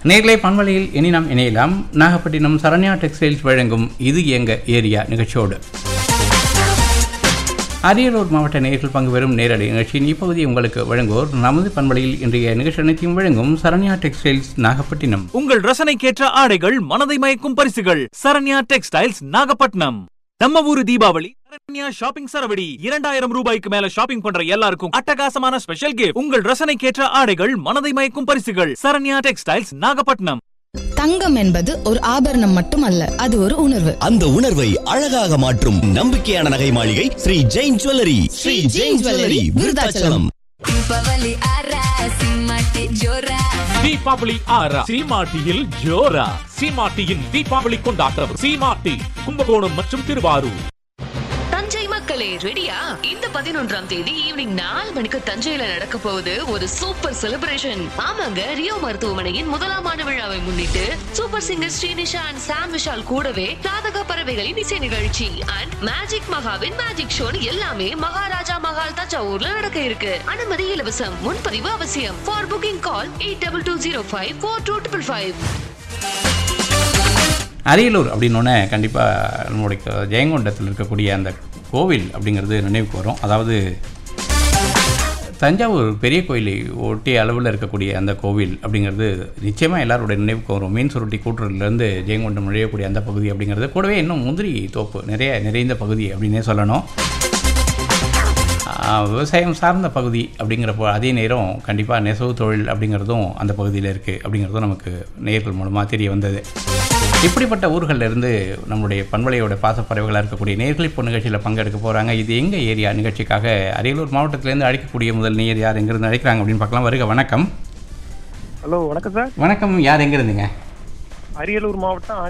நேர்களை பண்பலையில் இனி நாம் இணையலாம் நாகப்பட்டினம் சரண்யா டெக்ஸ்டைல்ஸ் வழங்கும் இது எங்க ஏரியா நிகழ்ச்சியோடு அரியலூர் மாவட்ட நேயர்கள் பங்கு பெறும் நேரடி நிகழ்ச்சியின் இப்பகுதி உங்களுக்கு வழங்குவோர் நமது பண்பலையில் இன்றைய நிகழ்ச்சி அனைத்தையும் வழங்கும் சரண்யா டெக்ஸ்டைல்ஸ் நாகப்பட்டினம் உங்கள் ரசனைக்கேற்ற ஆடைகள் மனதை மயக்கும் பரிசுகள் சரண்யா டெக்ஸ்டைல்ஸ் நாகப்பட்டினம் நம்ம ஊரு தீபாவளி சரண்யா ஷாப்பிங் சரவடி இரண்டாயிரம் ரூபாய்க்கு மேல ஷாப்பிங் பண்ற எல்லாருக்கும் அட்டகாசமான ஸ்பெஷல் gift உங்கள் ரசனைக்கேற்ற ஆடைகள் மனதை மயக்கும் பரிசுகள் சரண்யா டெக்ஸ்டைல்ஸ் நாகப்பட்டினம் தங்கம் என்பது ஒரு ஆபரணம் மட்டுமல்ல அது ஒரு உணர்வு அந்த உணர்வை அழகாக மாற்றும் நம்பிக்கையான நகை மாளிகை ஸ்ரீ ஜெயின் ஜுவல்லரி ஸ்ரீ ஜெயின் ஜுவல்லரி விருதாச்சலம் ದೀಪಾವಳಿ ಆರ ಸಿಂಹಕ್ಕೆ ಜೋರ தீபாவளி ஆறா சீமாட்டியில் ஜோரா சீமாட்டியின் தீபாவளி கொண்டாட்டம் சீமாட்டி கும்பகோணம் மற்றும் திருவாரூர் தஞ்சை மக்களே ரெடியா இந்த பதினொன்றாம் தேதி ஈவினிங் நாலு மணிக்கு தஞ்சையில நடக்க போகுது ஒரு சூப்பர் செலிப்ரேஷன் ஆமாங்க ரியோ மருத்துவமனையின் முதலாம் ஆண்டு விழாவை முன்னிட்டு super singer Srinisha and Sam Vishal கூடவே ராதக பறவைகளின் இசை நிகழ்ச்சி அண்ட் மேஜிக் மகாவின் மேஜிக் ஷோ எல்லாமே மகாராஜா மகால் தஞ்சாவூர்ல நடக்க இருக்கு அனுமதி இலவசம் முன்பதிவு அவசியம் for booking call eight double two zero five four two triple five Ariyalur அப்படின்னோடனே கண்டிப்பாக நம்முடைய ஜெயங்கொண்டத்தில் இருக்கக்கூடிய அந்த கோவில் அப்படிங்கிறது நினைவுக்கு வரும் அதாவது தஞ்சாவூர் பெரிய கோயிலை ஒட்டிய அளவில் இருக்கக்கூடிய அந்த கோவில் அப்படிங்கிறது நிச்சயமாக எல்லாருடைய நினைவுக்கு வரும் மீன் சுருட்டி கூட்டுறதுலேருந்து ஜெயங்கொண்டம் நுழையக்கூடிய அந்த பகுதி அப்படிங்கிறது கூடவே இன்னும் முந்திரி தோப்பு நிறைய நிறைந்த பகுதி அப்படின்னே சொல்லணும் ஆஹ், விவசாயம் சார்ந்த பகுதி அப்படிங்கிறப்போ அதே நேரம் கண்டிப்பாக நெசவு தொழில் அப்படிங்கிறதும் அந்த பகுதியில் இருக்குது அப்படிங்கிறதும் நமக்கு நேர்கள் மூலமாக தெரிய வந்தது இப்படிப்பட்ட ஊர்களில் இருந்து நம்மளுடைய பண்பலையோட பாசப்பறவைகளாக இருக்கக்கூடிய நேர்கள் இப்போ நிகழ்ச்சியில் பங்கெடுக்க போகிறாங்க இது எங்கள் ஏரியா நிகழ்ச்சிக்காக அரியலூர் மாவட்டத்திலேருந்து அழைக்கக்கூடிய முதல் நேர் யார் எங்கேருந்து அழைக்கிறாங்க அப்படின்னு பார்க்கலாம் வருக வணக்கம் ஹலோ வணக்கம் சார் வணக்கம் யார் எங்கே இருந்தீங்க அரியலூர் மாவட்டம்